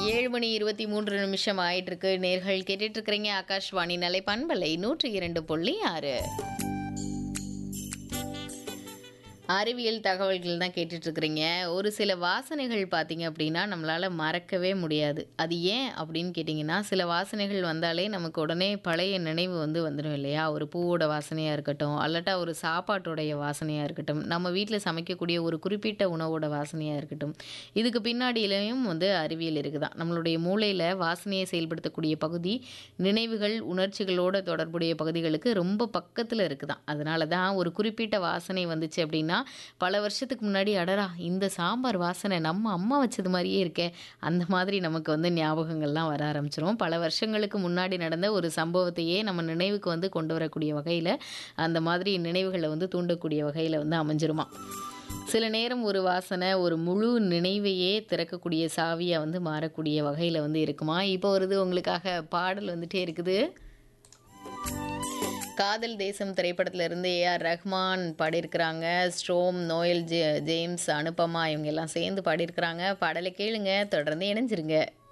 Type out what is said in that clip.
ஏழு மணி இருபத்தி மூன்று நிமிஷம் ஆயிட்டு இருக்கு நேர்கள் கேட்டுட்டு இருக்கிறீங்க ஆகாஷ்வாணி நிலை பண்பலை நூற்றி இரண்டு புள்ளி ஆறு அறிவியல் தகவல்கள் தான் கேட்டுட்டு இருக்கிறீங்க ஒரு சில வாசனைகள் பார்த்தீங்க அப்படின்னா நம்மளால் மறக்கவே முடியாது அது ஏன் அப்படின்னு கேட்டிங்கன்னா சில வாசனைகள் வந்தாலே நமக்கு உடனே பழைய நினைவு வந்து வந்துடும் இல்லையா ஒரு பூவோட வாசனையாக இருக்கட்டும் அல்லட்டா ஒரு சாப்பாட்டோடைய வாசனையாக இருக்கட்டும் நம்ம வீட்டில் சமைக்கக்கூடிய ஒரு குறிப்பிட்ட உணவோட வாசனையாக இருக்கட்டும் இதுக்கு பின்னாடியிலையும் வந்து அறிவியல் இருக்குதான் நம்மளுடைய மூளையில் வாசனையை செயல்படுத்தக்கூடிய பகுதி நினைவுகள் உணர்ச்சிகளோட தொடர்புடைய பகுதிகளுக்கு ரொம்ப பக்கத்தில் இருக்குதான் அதனால தான் ஒரு குறிப்பிட்ட வாசனை வந்துச்சு அப்படின்னா பல வருஷத்துக்கு முன்னாடி அடரா இந்த சாம்பார் வாசனை நம்ம அம்மா வச்சது மாதிரியே இருக்கே அந்த மாதிரி நமக்கு வந்து ஞாபகங்கள்லாம் வர ஆரம்பிச்சிரும் பல வருஷங்களுக்கு முன்னாடி நடந்த ஒரு சம்பவத்தையே நம்ம நினைவுக்கு வந்து கொண்டு வரக்கூடிய வகையில் அந்த மாதிரி நினைவுகளை வந்து தூண்டக்கூடிய வகையில் வந்து அமைஞ்சிருமா சில நேரம் ஒரு வாசனை ஒரு முழு நினைவையே திறக்கக்கூடிய சாவியாக வந்து மாறக்கூடிய வகையில் வந்து இருக்குமா இப்போ வருது உங்களுக்காக பாடல் வந்துட்டே இருக்குது காதல் தேசம் திரைப்படத்துல இருந்து ஏஆர் ரஹ்மான் பாடியிருக்கிறாங்க ஸ்ட்ரோம் நோயல் ஜே ஜேம்ஸ் அனுபமா இவங்க எல்லாம் சேர்ந்து பாடியிருக்கிறாங்க பாடலை கேளுங்க தொடர்ந்து இணைஞ்சிருங்க